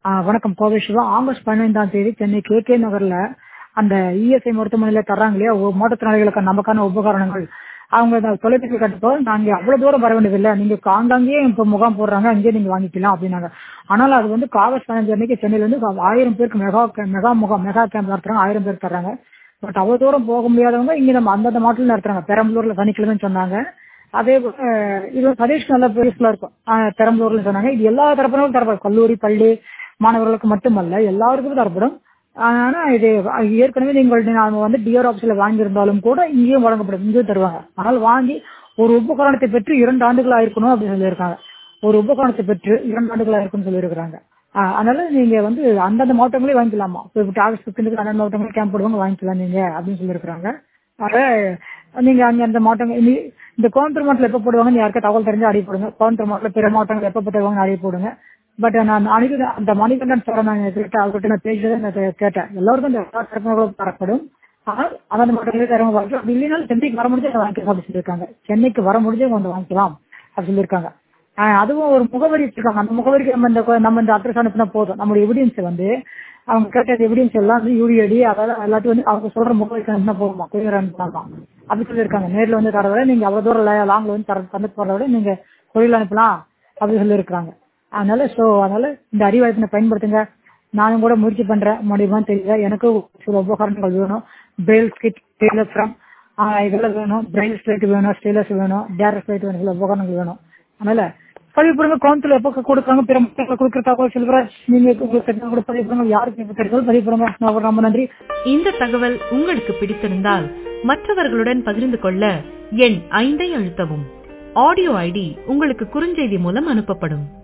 ஆ, வணக்கம் கோவை சிவா ஆகஸ்ட் பதினைந்தாம் தேதி சென்னை கே கே நகர்ல அந்த இஎஸ்ஐ மருத்துவமனையில தர்றாங்க இல்லையா ஒ- மாற்றுத்திறனாளிகளுக்கு நமக்கான உபகரணங்கள் அவங்க அந்த தொலைபேசி கட்டப்போ நாங்க அவ்வளவு தூரம் வர வேண்டியதில்லை நீங்க காங்காங்கே இப்ப முகாம் போடுறாங்க அங்கேயே நீங்க வாங்கிக்கலாம் அப்படின்னாங்க ஆனால் அது வந்து ஆகஸ்ட் பதினஞ்சு அன்னைக்கு சென்னையில இருந்து ஆயிரம் பேருக்கு மெகா கே- மெகா முகாம் மெகா கேம்ப் நடத்துறாங்க ஆயிரம் பேர் தர்றாங்க பட் அவ்வளவு தூரம் போக முடியாதவங்க இங்க நம்ம அந்தந்த மாவட்டத்தில் நடத்துறாங்க பெரம்பலூர்ல சனிக்கிழமை சொன்னாங்க அதே போல அஹ், இது சதீஷ் நல்ல பெருசுல இருக்கும் அஹ், பெரம்பலூர்ல சொன்னாங்க இது எல்லா தரப்பினரும் தரப்படும் கல்லூரி பள்ளி மாணவர்களுக்கு மட்டுமல்ல எல்லாருக்கும் தரப்படும் ஆனா இது ஏற்கனவே நீங்கள் நாம வந்து டிஆர் ஆபீஸ்ல வாங்கியிருந்தாலும் கூட இங்கேயும் வழங்கப்படும் இங்கேயும் தருவாங்க ஆனால் வாங்கி ஒரு உபகரணத்தை பெற்று இரண்டு ஆண்டுகள் ஆயிருக்கணும் அப்படின்னு சொல்லியிருக்காங்க ஒரு உபகரணத்தை பெற்று இரண்டு ஆண்டுகள் ஆயிருக்கும்னு சொல்லியிருக்காங்க ஆஹ் அதனால நீங்க வந்து அந்தந்த மாவட்டங்களே வாங்கிக்கலாமா இப்போ ஆகஸ்ட் பிப்டீனுக்கு அந்தந்த மாவட்டங்களே கேம்ப் போடுவாங்க வாங்கிக்கலாம் நீங்க அப்படின்னு சொல்லியிருக்காங்க அத நீங்க அங்க அந்த மாவட்டங்கள் இனி இந்த கோயம்புத்தூர் மாவட்டத்தில் எப்போ போடுவாங்கன்னு யாருக்கா தகவல் தெரிஞ்சு அறிய போடுங்க கோயம்புத்தூர் மாவட்டத்தில் பிற மாவட்டங்கள் எப்போ போடுவாங்கன்னு அறிய போடுங்க பட் நான் அன்னைக்கு அந்த மணிகண்டன் சார் நான் கேட்டேன் அவர்கிட்ட நான் பேசுறதை நான் கே- கேட்டேன் எல்லாருக்கும் இந்த எல்லா தரப்பினர்களும் தரப்படும் ஆனால் அந்தந்த மாவட்டங்களே தரவங்க வாங்கிக்கலாம் அப்படி இல்லைனாலும் சென்னைக்கு வர முடிஞ்சு வாங்கிக்கலாம் அப்படின்னு சொல்லியிருக்காங்க சென்னைக்கு வர முடிஞ்சு வந்து வாங்கிக்கலாம் அப்படின்னு சொல்லியிருக்காங்க ஆஹ் அதுவும் ஒரு முகவரி வச்சிருக்காங்க அந்த முகவரிக்கு நம்ம இந்த நம்ம இந்த அட்ரஸ் அனுப்பினா போதும் நம்மளுடைய எவிடன்ஸ் வந்து அவங்க கேட்ட எவிடன்ஸ் எல்லாம் வந்து யூடிஐடி அதாவது எல்லாத்தையும் வந்து அவங்க சொல்ற முகவரிக்கு அனுப்பினா போதுமா கொரியர் அனுப்பினாமா அப்படி சொல்லியிருக்காங்க நேர்ல வந்து தரத விட நீங்க அவ்வளவு தூரம் லாங்ல வந்து தர தந்து போறத விட நீங்க கொரியர் அனுப்பலாம் அப்படி சொல்லியிருக்காங்க அதனால சோ அதனால இந்த அறிவாய்ப்பினை பயன்படுத்துங்க நானும் கூட முயற்சி பண்றேன் முடியுமான்னு தெரியல எனக்கு சில உபகரணங்கள் வேணும் பிரெயில் ஸ்கிட் டெய்லர் ஃப்ரம் இதெல்லாம் வேணும் பிரெயில் ஸ்லேட் வேணும் ஸ்டெய்லர்ஸ் வேணும் டேரர் ஸ்லேட் வேணும் சில உபகரணங்கள் வேணும் அதனால பதிவு பண்ணுங்க கோயம்புத்தூர்ல எப்போ கொடுக்குறாங்க பிற மக்களுக்கு கொடுக்குற தகவல் செல்வராஜ் நீங்க உங்களுக்கு தெரிஞ்சா கூட பதிவு பண்ணுங்க யாருக்கு எப்ப தெரிஞ்சாலும் பதிவு பண்ணுங்க நான் ரொம்ப நன்றி இந்த தகவல் உங்களுக்கு பிடித்திருந்தால் மற்றவர்களுடன் பகிர்ந்து கொள்ள எண் ஐந்தை அழுத்தவும் ஆடியோ ஐடி உங்களுக்கு குறுஞ்செய்தி மூலம் அனுப்பப்படும்